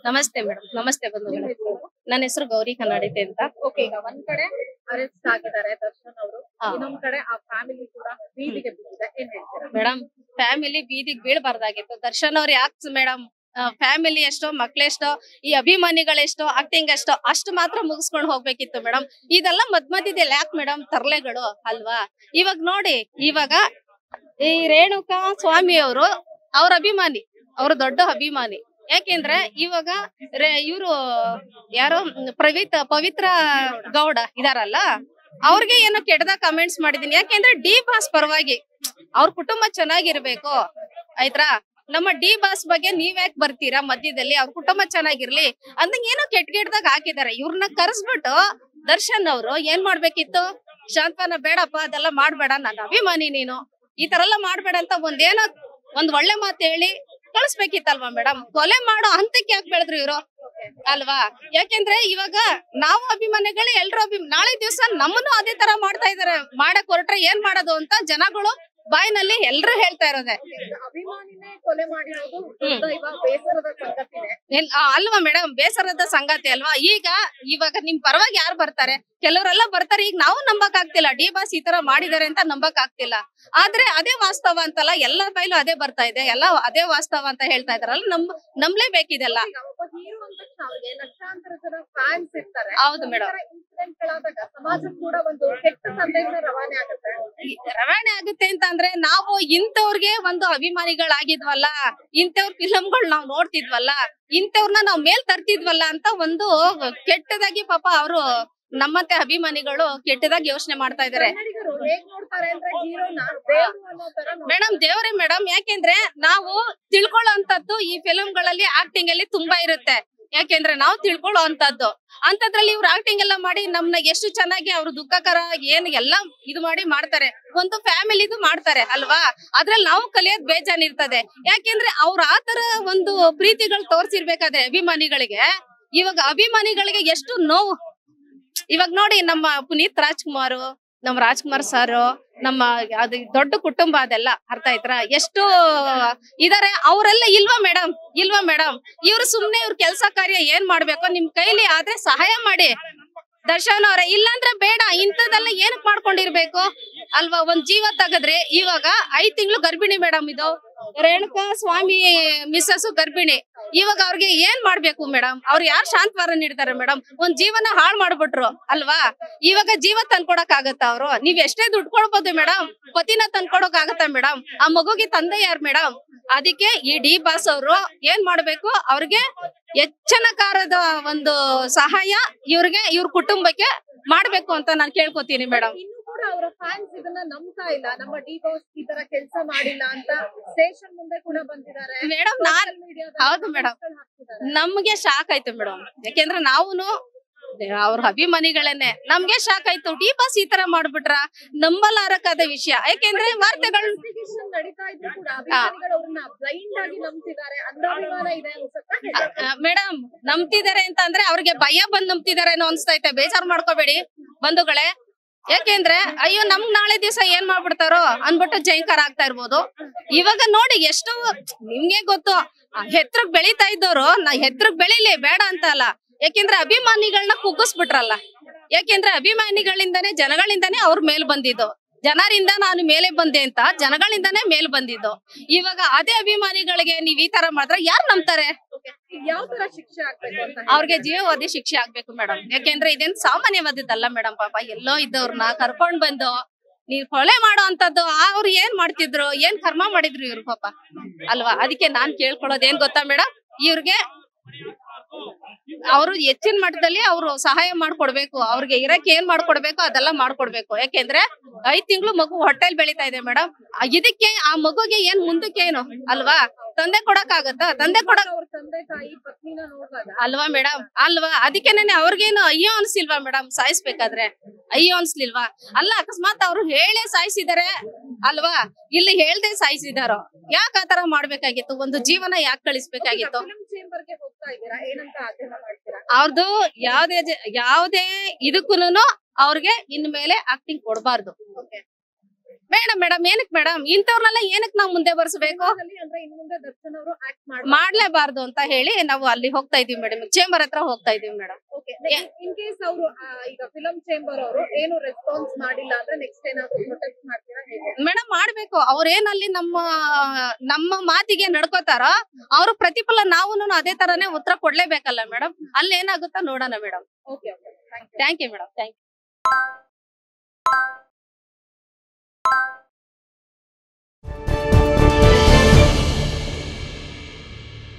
ನಮಸ್ತೆ ಮೇಡಮ್ ನಮಸ್ತೆ ಬಂಧುಗಳೇ ನನ್ನ ಹೆಸರು ಗೌರಿ ಕನ್ನಡಿತೆ ಅಂತ ಓಕೆ ಈಗ ಒಂದ್ ಕಡೆ ಅರೆಸ್ಟ್ ಆಗಿದ್ದಾರೆ ದರ್ಶನ್ ಅವರು ಹಾ. ಇನ್ನೊಂದ್ ಕಡೆ ಆ ಫ್ಯಾಮಿಲಿ ಕೂಡ ಬೀದಿಗೆ ಬಿದ್ದಿದೆ ಏನ್ ಹೇಳ್ತೀರಾ ಮೇಡಮ್ ಫ್ಯಾಮಿಲಿ ಬೀದಿಗೆ ಬೀಳ್ಬಾರ್ದಾಗಿತ್ತು ದರ್ಶನ್ ಅವ್ರು ಯಾಕೆ ಮೇಡಮ್ ಫ್ಯಾಮಿಲಿ ಎಷ್ಟೋ ಮಕ್ಳೆಷ್ಟೋ ಈ ಅಭಿಮಾನಿಗಳೆಷ್ಟೋ ಆಕ್ಟಿಂಗ್ ಎಷ್ಟೋ ಅಷ್ಟು ಮಾತ್ರ ಮುಗಿಸ್ಕೊಂಡು ಹೋಗ್ಬೇಕಿತ್ತು ಮೇಡಮ್ ಇದೆಲ್ಲ ಮದ್ ಮಧ್ಯದಲ್ಲಿ ಯಾಕೆ ಮೇಡಮ್ ತರ್ಲೆಗಳು ಅಲ್ವಾ ಇವಾಗ ನೋಡಿ ಇವಾಗ ಈ ರೇಣುಕಾ ಸ್ವಾಮಿ ಅವರು ಅವ್ರ ಅಭಿಮಾನಿ ಅವ್ರ ದೊಡ್ಡ ಅಭಿಮಾನಿ ಯಾಕೆಂದ್ರೆ ಇವಾಗ ಇವರು ಯಾರೋ ಮ್, ಪ್ರವೀತ್ ಪವಿತ್ರ ಗೌಡ ಇದಾರಲ್ಲ ಅವ್ರಿಗೆ ಏನೋ ಕೆಟ್ಟದಾಗ ಕಮೆಂಟ್ಸ್ ಮಾಡಿದೀನಿ ಯಾಕೆಂದ್ರೆ ಡಿ ಬಾಸ್ ಪರವಾಗಿ ಅವ್ರ ಕುಟುಂಬ ಚೆನ್ನಾಗಿರ್ಬೇಕು ಆಯ್ತಾ ನಮ್ಮ ಡಿ ಬಾಸ್ ಬಗ್ಗೆ ನೀವ್ ಯಾಕೆ ಬರ್ತೀರಾ ಮಧ್ಯದಲ್ಲಿ ಅವ್ರ ಕುಟುಂಬ ಚೆನ್ನಾಗಿರ್ಲಿ ಅಂದಂಗ ಏನೋ ಕೆಟ್ಟ ಕೆಟ್ಟದಾಗ ಹಾಕಿದಾರೆ ಇವ್ರನ್ನ ಕರ್ಸ್ಬಿಟ್ಟು ದರ್ಶನ್ ಅವರು ಏನ್ ಮಾಡ್ಬೇಕಿತ್ತು ಶಾಂತವನ ಬೇಡಪ್ಪ ಅದೆಲ್ಲ ಮಾಡ್ಬೇಡ ನನ್ನ ಅಭಿಮಾನಿ ನೀನು ಈ ತರ ಎಲ್ಲ ಮಾಡ್ಬೇಡ ಅಂತ ಒಂದೇನೋ ಒಂದ್ ಒಳ್ಳೆ ಮಾತು ಹೇಳಿ ಕಳಿಸ್ಬೇಕಿತ್ತಲ್ವಾ ಮೇಡಮ್ ಕೊಲೆ ಮಾಡೋ ಹಂತಕ್ಕೆ ಯಾಕೆ ಬೆಳೆದ್ರು ಇವರು ಅಲ್ವಾ ಯಾಕೆಂದ್ರೆ ಇವಾಗ ನಾವು ಅಭಿಮಾನಿಗಳು ಎಲ್ರು ಅಭಿ ನಾಳೆ ದಿವಸ ನಮ್ಮನ್ನು ಅದೇ ತರ ಮಾಡ್ತಾ ಇದಾರೆ ಮಾಡಕ್ ಹೊರಟ್ರೆ ಏನ್ ಮಾಡೋದು ಅಂತ ಜನಗಳು ಬಾಯಿನಲ್ಲಿ ಎಲ್ರು ಹೇಳ್ತಾ ಇರೋದೆ ಅಭಿಮಾನಿನೇ ಕೊಲೆ ಮಾಡಿರೋದು ದೈವ ಬೇಸರದ ಸಂಗತಿನೇ ಎಲ್- ಆ, ಅಲ್ವಾ ಮೇಡಮ್ ಬೇಸರದ ಸಂಗತಿ ಅಲ್ವಾ ಈಗ ಇವಾಗ ನಿಮ್ ಪರವಾಗಿ ಯಾರು ಬರ್ತಾರೆ ಕೆಲವರೆಲ್ಲ ಬರ್ತಾರೆ ಈಗ ನಾವು ನಂಬಕ್ ಆಗ್ತಿಲ್ಲ ಡಿ ಬಾಸ್ ಈ ತರ ಮಾಡಿದಾರೆ ಅಂತ ನಂಬಕ್ ಆಗ್ತಿಲ್ಲ ಆದ್ರೆ ಅದೇ ವಾಸ್ತವ ಅಂತಲ್ಲ ಎಲ್ಲ ಬೈಲು ಅದೇ ಬರ್ತಾ ಇದೆ ಎಲ್ಲ ಅದೇ ವಾಸ್ತವ ಅಂತ ಹೇಳ್ತಾ ಇದಾರಲ್ಲ ನಮ್ ನಂಬ್ಲೇಬೇಕಿದೆಲ್ಲ ಈಗ ಒಬ್ಬ ಹೀರೋ ಅಂದ ತಕ್ಷಣ ಅವ್ರಿಗೆ ಲಕ್ಷಾಂತರ ಜನ ಫ್ಯಾನ್ಸ್ ಇರ್ತಾರೆ ಹೌದು ಮೇಡಮ್ ಇನ್ಸಿಡೆಂಟ್ ಗಳಾದಾಗ ಸಮಾಜಕ್ಕೆ ಕೂಡ ಒಂದು ಕೆಟ್ಟ ಸಂದೇಶ ರವಾನೆ ಆಗುತ್ತೆ ರವಾನೆ ಆಗುತ್ತೆ ಅಂತ ಅಂದ್ರೆ ನಾವು ಇಂಥವ್ರಿಗೆ ಒಂದು ಅಭಿಮಾನಿಗಳಾಗಿದ್ವಲ್ಲ ಇಂಥವ್ರ ಫಿಲಂಗಳು ನಾವು ನೋಡ್ತಿದ್ವಲ್ಲ ಇಂಥವ್ರನ್ನ ನಾವ್ ಮೇಲ್ ತರ್ತಿದ್ವಲ್ಲ ಅಂತ ಒಂದು ಕೆಟ್ಟದಾಗಿ ಪಾಪ ಅವರು ನಮ್ಮಂತೆ ಅಭಿಮಾನಿಗಳು ಕೆಟ್ಟದಾಗಿ ಯೋಚನೆ ಮಾಡ್ತಾ ಇದಾರೆ ಕನ್ನಡಿಗರು ಹೇಗ್ ನೋಡ್ತಾರೆ ಅಂದ್ರೆ ಹೀರೋನ ದೇವ್ರು ಅನ್ನೋ ತರ ನೋಡ್ತಾರೆ. ಮೇಡಮ್ ದೇವರೇ ಮೇಡಮ್ ಯಾಕೆಂದ್ರೆ ನಾವು ತಿಳ್ಕೊಳ್ಳೋ ಅಂತದ್ದು ಈ ಫಿಲಂಗಳಲ್ಲಿ ಆಕ್ಟಿಂಗ್ ಅಲ್ಲಿ ತುಂಬಾ ಇರುತ್ತೆ ಯಾಕೆಂದ್ರೆ ನಾವು ತಿಳ್ಕೊಳ್ಳೋ ಅಂತದ್ದು ಅಂತದ್ರಲ್ಲಿ ಇವ್ರು ಆಕ್ಟಿಂಗ್ ಎಲ್ಲ ಮಾಡಿ ನಮ್ನ ಎಷ್ಟು ಚೆನ್ನಾಗಿ ಅವ್ರು ದುಃಖಕರ ಏನ್ ಎಲ್ಲ ಇದು ಮಾಡಿ ಮಾಡ್ತಾರೆ ಒಂದು ಫ್ಯಾಮಿಲಿದು ಮಾಡ್ತಾರೆ ಅಲ್ವಾ ಅದ್ರಲ್ಲಿ ನಾವು ಕಲಿಯೋದ್ ಬೇಜಾನ್ ಇರ್ತದೆ ಯಾಕೆಂದ್ರೆ ಅವ್ರ ಆತರ ಒಂದು ಪ್ರೀತಿಗಳು ತೋರ್ಸಿರ್ಬೇಕಾದ್ರೆ ಅಭಿಮಾನಿಗಳಿಗೆ ಇವಾಗ ಅಭಿಮಾನಿಗಳಿಗೆ ಎಷ್ಟು ನೋವು ಇವಾಗ ನೋಡಿ ನಮ್ಮ ಪುನೀತ್ ರಾಜ್ಕುಮಾರ್ ನಮ್ಮ ರಾಜ್ಕುಮಾರ್ ಸರ್ ನಮ್ಮ ಅದು ದೊಡ್ಡ ಕುಟುಂಬ ಅದೆಲ್ಲ ಅರ್ಥ ಆಯ್ತರ ಎಷ್ಟು ಇದಾರೆ ಅವರೆಲ್ಲ ಇಲ್ವಾ ಮೇಡಮ್ ಇಲ್ವಾ ಮೇಡಮ್ ಇವ್ರು ಸುಮ್ನೆ ಇವ್ರ ಕೆಲಸ ಕಾರ್ಯ ಏನ್ ಮಾಡ್ಬೇಕು ನಿಮ್ ಕೈಲಿ ಆದ್ರೆ ಸಹಾಯ ಮಾಡಿ ದರ್ಶನ್ ಅವ್ರೆ ಇಲ್ಲಾಂದ್ರೆ ಬೇಡ ಇಂಥದೆಲ್ಲ ಏನಕ್ ಮಾಡ್ಕೊಂಡಿರ್ಬೇಕು ಅಲ್ವಾ ಒಂದ್ ಜೀವ ತೆಗದ್ರಿ ಇವಾಗ ಐದ್ ತಿಂಗಳು ಗರ್ಭಿಣಿ ಮೇಡಮ್ ಇದು ರೇಣುಕಾ ಸ್ವಾಮಿ ಮಿಸ್ಸಸ್ ಗರ್ಭಿಣಿ ಇವಾಗ ಅವ್ರಿಗೆ ಏನ್ ಮಾಡ್ಬೇಕು ಮೇಡಮ್ ಅವ್ರು ಯಾರು ಶಾಂತವಾರ ನೀಡ್ತಾರೆ ಮೇಡಮ್ ಒಂದ್ ಜೀವನ ಹಾಳ್ ಮಾಡ್ಬಿಟ್ರು ಅಲ್ವಾ ಇವಾಗ ಜೀವ ತಂದ್ಕೊಡಕ್ ಆಗತ್ತ ಅವ್ರು ನೀವ್ ಎಷ್ಟೇ ದುಡ್ಡು ಕೊಡ್ಬೋದು ಮೇಡಮ್ ಪತಿನ ತಂದ್ಕೊಡಕ್ ಆಗತ್ತ ಮೇಡಮ್ ಆ ಮಗುಗೆ ತಂದೆ ಯಾರು ಮೇಡಮ್ ಅದಕ್ಕೆ ಈ ಡಿ ಬಾಸ್ ಅವರು ಏನ್ ಮಾಡ್ಬೇಕು ಅವ್ರಿಗೆ ಹೆಚ್ಚನಕಾರದ ಒಂದು ಸಹಾಯ ಇವ್ರಿಗೆ ಇವ್ರ ಕುಟುಂಬಕ್ಕೆ ಮಾಡ್ಬೇಕು ಅಂತ ನಾನ್ ಕೇಳ್ಕೊತೀನಿ ಮೇಡಮ್ ಇನ್ನು ಕೂಡ ಅವರ ಫ್ಯಾನ್ಸ್ ಇದನ್ನ ನಂಬ್ತಾ ಇಲ್ಲ ನಮ್ಮ ಡಿ ಬಾಸ್ ಈ ತರ ಕೆಲಸ ಮಾಡಿಲ್ಲ ಅಂತ ಸ್ಟೇಷನ್ ಮುಂದೆ ಕೂಡ ಬಂದಿದ್ದಾರೆ ಮೇಡಮ್ ನಾನ್ ಹೌದು ಮೇಡಮ್ ನಮ್ಗೆ ಶಾಕ್ ಆಯ್ತು ಮೇಡಮ್ ಯಾಕೆಂದ್ರೆ ನಾವುನು ಅವ್ರ ಅಭಿಮಾನಿಗಳನ್ನೇ ನಮ್ಗೆ ಶಾಕ್ ಆಯ್ತು ಡಿ ಬಾಸ್ ಈ ತರ ಮಾಡ್ಬಿಟ್ರ ನಂಬಲಾರಕ್ಕಾದ ವಿಷಯ ಯಾಕೆಂದ್ರೆ ವಾರ್ತೆಗಳು ಇನ್ವೆಸ್ಟಿಗೇಷನ್ ನಡೀತಾ ಇದ್ರು ಕೂಡ ಅಭಿಮಾನಿಗಳು ಅವ್ರನ್ನ ಬ್ಲೈಂಡ್ ಆಗಿ ನಂಬ್ತಿದ್ದಾರೆ ಅಂಧಾಭಿಮಾನ ಇದೆ ಅನ್ಸುತ್ತೆ ಮೇಡಮ್ ನಂಬ್ತಿದಾರೆ ಅಂತ ಅಂದ್ರೆ ಅವ್ರಿಗೆ ಭಯ ಬಂದ್ ನಂಬ್ತಿದಾರೆ ಅನ್ನೋ ಅನ್ಸ್ತೈತೆ ಬೇಜಾರ್ ಮಾಡ್ಕೋಬೇಡಿ ಬಂಧುಗಳೇ ಯಾಕೆಂದ್ರೆ ಅಯ್ಯೋ ನಮ್ಗ್ ನಾಳೆ ದಿವಸ ಏನ್ ಮಾಡ್ಬಿಡ್ತಾರೋ ಅನ್ಬಿಟ್ಟು ಜೈಂಕಾರ ಆಗ್ತಾ ಇರ್ಬೋದು ಇವಾಗ ನೋಡಿ ಎಷ್ಟು ನಿಮ್ಗೆ ಗೊತ್ತು ಹೆತ್ರಕ್ ಬೆಳಿತಾ ಇದ್ದವ್ರು ನಾ ಹೆತ್ರಕ್ ಬೆಳಿಲಿ ಬೇಡ ಅಂತ ಅಲ್ಲ ಯಾಕೆಂದ್ರೆ ಅಭಿಮಾನಿಗಳನ್ನ ಕುಗ್ಗಿಸ್ಬಿಟ್ರಲ್ಲ ಯಾಕೆಂದ್ರೆ ಅಭಿಮಾನಿಗಳಿಂದಾನೇ ಜನಗಳಿಂದಾನೇ ಅವ್ರ ಮೇಲ್ ಬಂದಿದ್ದು ಜನರಿಂದ ನಾನು ಮೇಲೆ ಬಂದೆ ಅಂತ ಜನಗಳಿಂದಾನೇ ಮೇಲ್ ಬಂದಿದ್ದು ಇವಾಗ ಅದೇ ಅಭಿಮಾನಿಗಳಿಗೆ ನೀವ್ ಈ ತರ ಮಾಡಿದ್ರೆ ಯಾರು ನಂಬ್ತಾರೆ ಯಾವ ತರ ಶಿಕ್ಷೆ ಆಗ್ಬೇಕು ಅಂತ ಹೇಳಿ. ಅವ್ರಿಗೆ ಜೀವವಾದಿ ಶಿಕ್ಷೆ ಆಗ್ಬೇಕು ಮೇಡಮ್ ಯಾಕೆಂದ್ರೆ ಇದೇನ್ ಸಾಮಾನ್ಯವಾದದ್ದಲ್ಲ ಮೇಡಮ್ ಪಾಪ ಎಲ್ಲೋ ಇದ್ದವ್ರನ್ನ ಕರ್ಕೊಂಡ್ ಬಂದು ನೀವ್ ಕೊಲೆ ಮಾಡೋ ಅಂತದ್ದು ಅವ್ರು ಏನ್ ಮಾಡ್ತಿದ್ರು ಏನ್ ಕರ್ಮ ಮಾಡಿದ್ರು ಇವ್ರು ಪಾಪ ಅಲ್ವಾ ಅದಕ್ಕೆ ನಾನ್ ಕೇಳ್ಕೊಳ್ಳೋದ್ ಏನ್ ಗೊತ್ತಾ ಮೇಡಮ್ ಇವ್ರಿಗೆ ಅವರು ಹೆಚ್ಚಿನ ಮಟ್ಟದಲ್ಲಿ ಅವರು ಸಹಾಯ ಮಾಡ್ಕೊಡ್ಬೇಕು ಅವ್ರಿಗೆ ಇರಕ್ ಏನ್ ಮಾಡ್ಕೊಡ್ಬೇಕು ಅದೆಲ್ಲ ಮಾಡ್ಕೊಡ್ಬೇಕು ಯಾಕೆಂದ್ರೆ ಐದ್ ತಿಂಗಳು ಮಗು ಹೊಟ್ಟೆಲ್ ಬೆಳಿತಾ ಇದೆ ಮೇಡಮ್ ಇದಕ್ಕೆ ಆ ಮಗುಗೆ ಏನ್ ಮುಂದಕ್ಕೆ ಏನು ಅಲ್ವಾ ತಂದೆ ಕೊಡಕ್ ಆಗತ್ತಾ ತಂದೆ ಕೊಡಕ್ ಅವ್ರ ತಂದೆ ತಾಯಿ ಪತ್ನಿನ ನೋಡಿದಾಗ ಅಲ್ವಾ ಮೇಡಮ್ ಅಲ್ವಾ ಅದಕ್ಕೇನೆ ಅವ್ರಿಗೇನು ಅಯ್ಯೋ ಅನ್ಸಿಲ್ವಾ ಮೇಡಮ್ ಸಾಯಿಸ್ಬೇಕಾದ್ರೆ ಅಯ್ಯೋ ಅನ್ಸ್ಲಿಲ್ವಾ ಅಲ್ಲ ಅಕಸ್ಮಾತ್ ಅವ್ರು ಹೇಳೇ ಸಾಯಿಸಿದಾರೆ ಅಲ್ವಾ ಇಲ್ಲಿ ಹೇಳ್ದೆ ಸಾಯಿಸಿದಾರೋ ಯಾಕೆ ಆತರ ಮಾಡ್ಬೇಕಾಗಿತ್ತು ಒಂದು ಜೀವನ ಯಾಕೆ ಕಳಿಸ್ಬೇಕಾಗಿತ್ತು ಫಿಲ್ಮ್ ಚೇಂಬರ್ ಗೆ ಹೋಗ್ತಾ ಇದ್ದೀರಾ ಏನಂತ ಆಗ್ರಹ ಮಾಡ್ತೀರಾ ಅವ್ರದ್ದು ಯಾವ್ದೇ ಜ- ಯಾವ್ದೇ ಇದಕ್ಕೂನು ಅವ್ರಿಗೆ ಇನ್ಮೇಲೆ ಆಕ್ಟಿಂಗ್ ಕೊಡಬಾರ್ದು ಬೇಡ ಮೇಡಮ್ ಏನಕ್ ಮೇಡಮ್ ಇಂಥವ್ರನ್ನೆಲ್ಲ ಏನಕ್ ನಾವು ಮುಂದೆ ಬರ್ಸ್ಬೇಕು ಸಿನಿಮಾದಲ್ಲಿ ಅಂದ್ರೆ ಇನ್ ಮುಂದೆ ದರ್ಶನ್ ಅವರು ಆಕ್ಟ್ ಮಾಡ್ತಾರೆ ಮಾಡ್ಲೇಬಾರ್ದು ಅಂತ ಹೇಳಿ ನಾವು ಅಲ್ಲಿ ಹೋಗ್ತಾ ಇದೀವಿ ಮೇಡಮ್ ಚೇಂಬರ್ ಹತ್ರ ಹೋಗ್ತಾ ಇದೀವಿ ಮೇಡಮ್ ಇನ್ ಕೇಸ್ ಅವರು ಈಗ ಫಿಲಂ ಚೇಂಬರ್ ಅವರು ಏನು ರೆಸ್ಪಾನ್ಸ್ ಮಾಡಿಲ್ಲ ಅಂದ್ರೆ ನೆಕ್ಸ್ಟ್ ಏನಾದ್ರು ಪ್ರೊಟೆಸ್ಟ್ ಮಾಡ್ತೀರಾ ಹೇಗೆ ಮೇಡಮ್ ಮಾಡ್ಬೇಕು ಅವ್ರೇನಲ್ಲಿ ನಮ್ಮ ನಮ್ಮ ಮಾತಿಗೆ ನಡ್ಕೋತಾರೋ ಅವ್ರ ಪ್ರತಿಫಲ ನಾವು ಅದೇ ತರನೇ ಉತ್ತರ ಕೊಡ್ಲೇಬೇಕಲ್ಲ ಮೇಡಮ್ ಅಲ್ಲಿ ಏನಾಗುತ್ತಾ ನೋಡೋಣ madam okay okay thank you thank you madam thank you